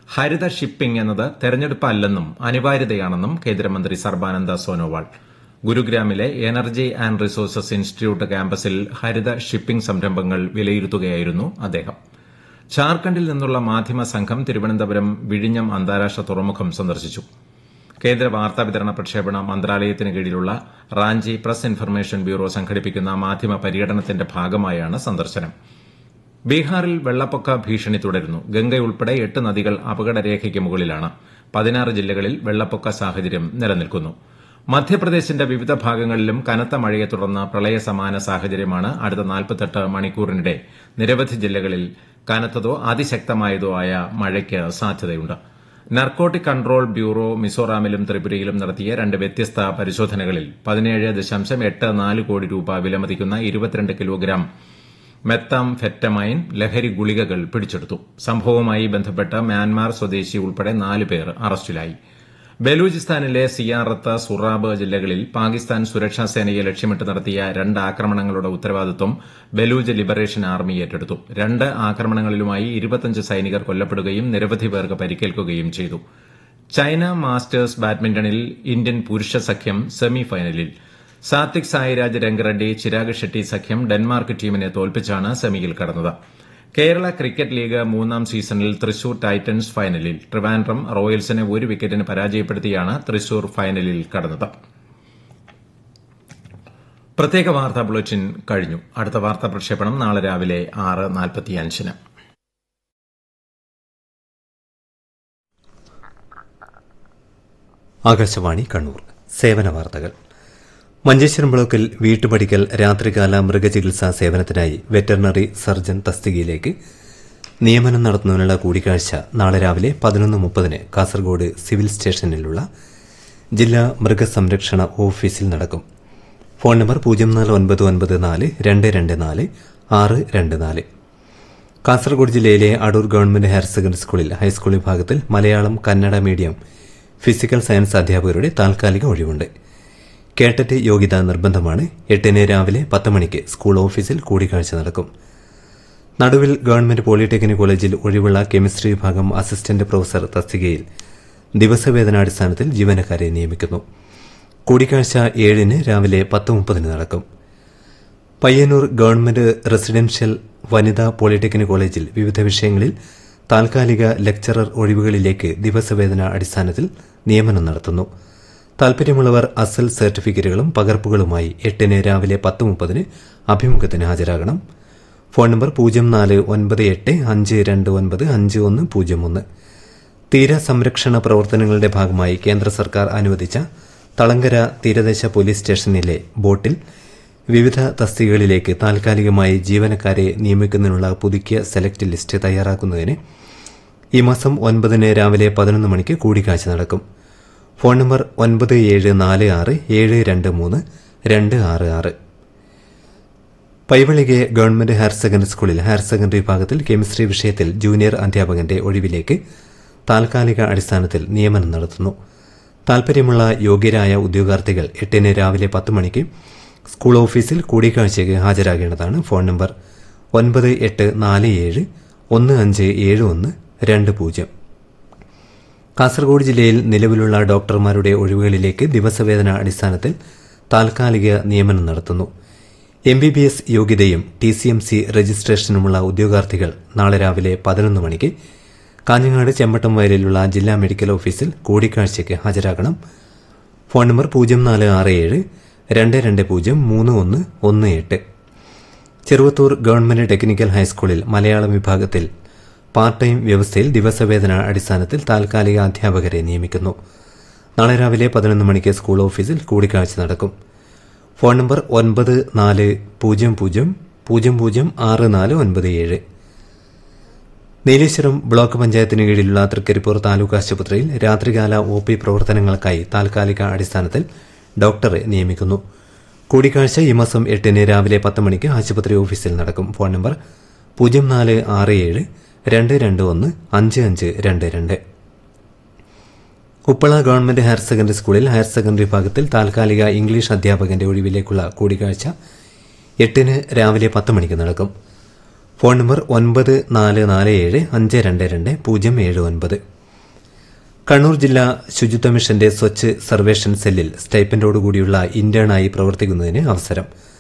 ഹരിത shipping എന്നത് തെരഞ്ഞെടുപ്പ് അല്ലെന്നും അനിവാര്യതയാണെന്നും കേന്ദ്രമന്ത്രി സർബാനന്ദ സോനോവാൾ ഗുരുഗ്രാമിലെ എനർജി ആൻഡ് റിസോഴ്സസ് ഇൻസ്റ്റിറ്റ്യൂട്ട് ക്യാമ്പസിൽ ഹരിത ഷിപ്പിംഗ് സംരംഭങ്ങൾ വിലയിരുത്തുകയായിരുന്നു അദ്ദേഹം ഝാർഖണ്ഡിൽ നിന്നുള്ള മാധ്യമ സംഘം തിരുവനന്തപുരം വിഴിഞ്ഞം അന്താരാഷ്ട്ര തുറമുഖം സന്ദർശിച്ചു കേന്ദ്ര വാർത്താവിതരണ പ്രക്ഷേപണ മന്ത്രാലയത്തിന് കീഴിലുള്ള റാഞ്ചി പ്രസ് ഇൻഫർമേഷൻ ബ്യൂറോ സംഘടിപ്പിക്കുന്ന മാധ്യമ പര്യടനത്തിന്റെ ഭാഗമായാണ് സന്ദർശനം ബീഹാറിൽ വെള്ളപ്പൊക്ക ഭീഷണി തുടരുന്നു ഗംഗയുൾപ്പെടെ എട്ട് നദികൾ അപകടരേഖയ്ക്ക് മുകളിലാണ് പതിനാറ് ജില്ലകളിൽ വെള്ളപ്പൊക്ക സാഹചര്യം നിലനിൽക്കുന്നു മധ്യപ്രദേശിന്റെ വിവിധ ഭാഗങ്ങളിലും കനത്ത മഴയെ തുടർന്ന് പ്രളയ സമാന സാഹചര്യമാണ് അടുത്ത നാൽപ്പത്തെട്ട് മണിക്കൂറിനിടെ നിരവധി ജില്ലകളിൽ കനത്തതോ അതിശക്തമായതോ ആയ മഴയ്ക്ക് സാധ്യതയുണ്ട് നർക്കോട്ടിക് കൺട്രോൾ ബ്യൂറോ മിസോറാമിലും ത്രിപുരയിലും നടത്തിയ രണ്ട് വ്യത്യസ്ത പരിശോധനകളിൽ പതിനേഴ് ദശാംശം എട്ട് നാല് കോടി രൂപ വിലമതിക്കുന്ന ഇരുപത്തിരണ്ട് കിലോഗ്രാം മെത്താം ഫെറ്റമൈൻ ലഹരി ഗുളികകൾ പിടിച്ചെടുത്തു സംഭവവുമായി ബന്ധപ്പെട്ട് മ്യാൻമാർ സ്വദേശി ഉൾപ്പെടെ നാല് പേർ അറസ്റ്റിലായി ബലൂചിസ്ഥാനിലെ സിയാറത്ത് സുറാബ് ജില്ലകളിൽ പാകിസ്ഥാൻ സുരക്ഷാ സേനയെ ലക്ഷ്യമിട്ട് നടത്തിയ രണ്ട് ആക്രമണങ്ങളുടെ ഉത്തരവാദിത്വം ബലൂജ് ലിബറേഷൻ ആർമി ഏറ്റെടുത്തു രണ്ട് ആക്രമണങ്ങളിലുമായി ഇരുപത്തിയഞ്ച് സൈനികർ കൊല്ലപ്പെടുകയും നിരവധി പേർക്ക് പരിക്കേൽക്കുകയും ചെയ്തു ചൈന മാസ്റ്റേഴ്സ് ബാഡ്മിന്റണിൽ ഇന്ത്യൻ പുരുഷ സഖ്യം സെമി ഫൈനലിൽ സാത്വിക് സായിരാജ് രംഗറെഡ്ഡി ചിരാഗ് ഷെട്ടി സഖ്യം ഡെൻമാർക്ക് ടീമിനെ തോൽപ്പിച്ചാണ് സെമിയിൽ കടന്നത് കേരള ക്രിക്കറ്റ് ലീഗ് മൂന്നാം സീസണിൽ തൃശൂർ ടൈറ്റൻസ് ഫൈനലിൽ ട്രിവാൻഡ്രം റോയൽസിനെ ഒരു വിക്കറ്റിന് പരാജയപ്പെടുത്തിയാണ് തൃശൂർ ഫൈനലിൽ കടന്നത് പ്രത്യേക വാർത്താ ബുള്ളറ്റിൻ കഴിഞ്ഞു അടുത്ത വാർത്താ പ്രക്ഷേപണം നാളെ രാവിലെ ആറ് നാൽപ്പത്തിയഞ്ചിന് ആകാശവാണി കണ്ണൂർ സേവന വാർത്തകൾ മഞ്ചേശ്വരം ബ്ലോക്കിൽ വീട്ടുപടിക്കൽ രാത്രികാല മൃഗചികിത്സാ സേവനത്തിനായി വെറ്ററിനറി സർജൻ തസ്തികയിലേക്ക് നിയമനം നടത്തുന്നതിനുള്ള കൂടിക്കാഴ്ച നാളെ രാവിലെ പതിനൊന്ന് മുപ്പതിന് കാസർഗോഡ് സിവിൽ സ്റ്റേഷനിലുള്ള ജില്ലാ മൃഗസംരക്ഷണ ഓഫീസിൽ നടക്കും ഫോൺ നമ്പർ പൂജ്യം നാല് ഒൻപത് ഒൻപത് നാല് രണ്ട് രണ്ട് നാല് ആറ് രണ്ട് നാല് കാസർഗോഡ് ജില്ലയിലെ അടൂർ ഗവൺമെന്റ് ഹയർ സെക്കൻഡറി സ്കൂളിൽ ഹൈസ്കൂൾ വിഭാഗത്തിൽ Malayalam Kannada medium physical science അധ്യാപകരുടെ താൽക്കാലിക ഒഴിവുണ്ട് കേട്ടറ്റ് യോഗ്യത നിർബന്ധമാണ് എട്ടിന് രാവിലെ പത്ത് മണിക്ക് സ്കൂൾ ഓഫീസിൽ കൂടിക്കാഴ്ച നടക്കും നടുവിൽ ഗവൺമെന്റ് പോളിടെക്നിക് കോളേജിൽ ഒഴിവുള്ള കെമിസ്ട്രി വിഭാഗം അസിസ്റ്റന്റ് പ്രൊഫസർ തസ്തികയിൽ ദിവസവേതനാടിസ്ഥാനത്തിൽ ജീവനക്കാരെ നിയമിക്കുന്നു കൂടിക്കാഴ്ച ഏഴിന് രാവിലെ പത്ത് മുപ്പതിന് നടക്കും പയ്യന്നൂർ ഗവൺമെന്റ് റെസിഡൻഷ്യൽ വനിതാ പോളിടെക്നിക് കോളേജിൽ വിവിധ വിഷയങ്ങളിൽ താൽക്കാലിക ലെക്ചറർ ഒഴിവുകളിലേക്ക് ദിവസവേതന അടിസ്ഥാനത്തിൽ നിയമനം നടത്തുന്നു താൽപര്യമുള്ളവർ അസൽ സർട്ടിഫിക്കറ്റുകളും പകർപ്പുകളുമായി എട്ടിന് രാവിലെ പത്ത് മുപ്പതിന് അഭിമുഖത്തിന് ഹാജരാകണം ഫോൺ നമ്പർ പൂജ്യം നാല് ഒൻപത് എട്ട് അഞ്ച് രണ്ട് ഒൻപത് അഞ്ച് ഒന്ന് പൂജ്യം ഒന്ന് തീര സംരക്ഷണ പ്രവർത്തനങ്ങളുടെ ഭാഗമായി കേന്ദ്ര സർക്കാർ അനുവദിച്ച തളങ്കര തീരദേശ പോലീസ് സ്റ്റേഷനിലെ ബോട്ടിൽ വിവിധ തസ്തികകളിലേക്ക് താൽക്കാലികമായി ജീവനക്കാരെ നിയമിക്കുന്നതിനുള്ള പുതുക്കിയ സെലക്ട് ലിസ്റ്റ് തയ്യാറാക്കുന്നതിന് ഈ മാസം ഒൻപതിന് രാവിലെ പതിനൊന്ന് മണിക്ക് കൂടിക്കാഴ്ച നടക്കും ഫോൺ നമ്പർ ഒൻപത് ഏഴ് നാല് ആറ് ഏഴ് രണ്ട് മൂന്ന് രണ്ട് ആറ് ആറ് പൈവളികെ ഗവൺമെന്റ് ഹയർ സെക്കൻഡറി സ്കൂളിൽ ഹയർ സെക്കൻഡറി വിഭാഗത്തിൽ കെമിസ്ട്രി വിഷയത്തിൽ ജൂനിയർ അധ്യാപകന്റെ ഒഴിവിലേക്ക് താൽക്കാലിക അടിസ്ഥാനത്തിൽ നിയമനം നടത്തുന്നു താൽപര്യമുള്ള യോഗ്യരായ ഉദ്യോഗാർത്ഥികൾ എട്ടിന് രാവിലെ പത്ത് മണിക്ക് സ്കൂൾ ഓഫീസിൽ കൂടിക്കാഴ്ചയ്ക്ക് ഹാജരാകേണ്ടതാണ് ഫോൺ നമ്പർ ഒൻപത് എട്ട് നാല് ഏഴ് ഒന്ന് അഞ്ച് ഏഴ് ഒന്ന് രണ്ട് പൂജ്യം കാസർഗോഡ് ജില്ലയിൽ നിലവിലുള്ള ഡോക്ടർമാരുടെ ഒഴിവുകളിലേക്ക് ദിവസവേതന അടിസ്ഥാനത്തിൽ താൽക്കാലിക നിയമനം നടത്തുന്നു എം ബി ബി എസ് യോഗ്യതയും ടി സി എം സി രജിസ്ട്രേഷനുമുള്ള ഉദ്യോഗാർത്ഥികൾ നാളെ രാവിലെ പതിനൊന്ന് മണിക്ക് കാഞ്ഞങ്ങാട് ചെമ്പട്ടം വയലിലുള്ള ജില്ലാ മെഡിക്കൽ ഓഫീസിൽ കൂടിക്കാഴ്ചയ്ക്ക് ഹാജരാകണം ഫോൺ നമ്പർ പൂജ്യം നാല് ആറ് ഏഴ് രണ്ട് രണ്ട് പൂജ്യം മൂന്ന് ഒന്ന് ഒന്ന് എട്ട് ചെറുവത്തൂർ ഗവൺമെന്റ് ടെക്നിക്കൽ ഹൈസ്കൂളിൽ മലയാളം വിഭാഗത്തിൽ പാർട്ട് ടൈം വ്യവസ്ഥയിൽ ദിവസവേതന അടിസ്ഥാനത്തിൽ താൽക്കാലിക അധ്യാപകരെ നിയമിക്കുന്നു നാളെ രാവിലെ പതിനൊന്ന് മണിക്ക് സ്കൂൾ ഓഫീസിൽ കൂടിക്കാഴ്ച നടക്കും ഫോൺ നമ്പർ ഒൻപത് നാല് പൂജ്യം പൂജ്യം പൂജ്യം പൂജ്യം ആറ് നാല് ഒൻപത് ഏഴ് നീലേശ്വരം ബ്ലോക്ക് പഞ്ചായത്തിന് കീഴിലുള്ള തൃക്കരിപ്പൂർ താലൂക്ക് ആശുപത്രിയിൽ രാത്രികാല ഒ പി പ്രവർത്തനങ്ങൾക്കായി താൽക്കാലിക അടിസ്ഥാനത്തിൽ ഡോക്ടറെ നിയമിക്കുന്നു കൂടിക്കാഴ്ച ഈ മാസം എട്ടിന് രാവിലെ പത്ത് മണിക്ക് ആശുപത്രി ഓഫീസിൽ നടക്കും ഫോൺ നമ്പർ പൂജ്യം നാല് ആറ് ഏഴ് രണ്ട് രണ്ട് ഒന്ന് അഞ്ച് അഞ്ച് രണ്ട് രണ്ട് ഉപ്പള ഗവൺമെന്റ് ഹയർ സെക്കൻഡറി സ്കൂളിൽ ഹയർ സെക്കൻഡറി വിഭാഗത്തിൽ താൽക്കാലിക ഇംഗ്ലീഷ് അധ്യാപകന്റെ ഒഴിവിലേക്കുള്ള കൂടിക്കാഴ്ച എട്ടിന് രാവിലെ പത്ത് മണിക്ക് നടക്കും ഫോൺ നമ്പർ ഒൻപത് നാല് നാല് ഏഴ് അഞ്ച് രണ്ട് രണ്ട് പൂജ്യം ഏഴ് ഒൻപത് കണ്ണൂർ ജില്ലാ ശുചിത്വ മിഷന്റെ സ്വച്ഛ് സർവേഷൻ സെല്ലിൽ സ്റ്റൈപ്പൻഡോടുകൂടിയുള്ള ഇന്റേണായി പ്രവർത്തിക്കുന്നതിന് അവസരം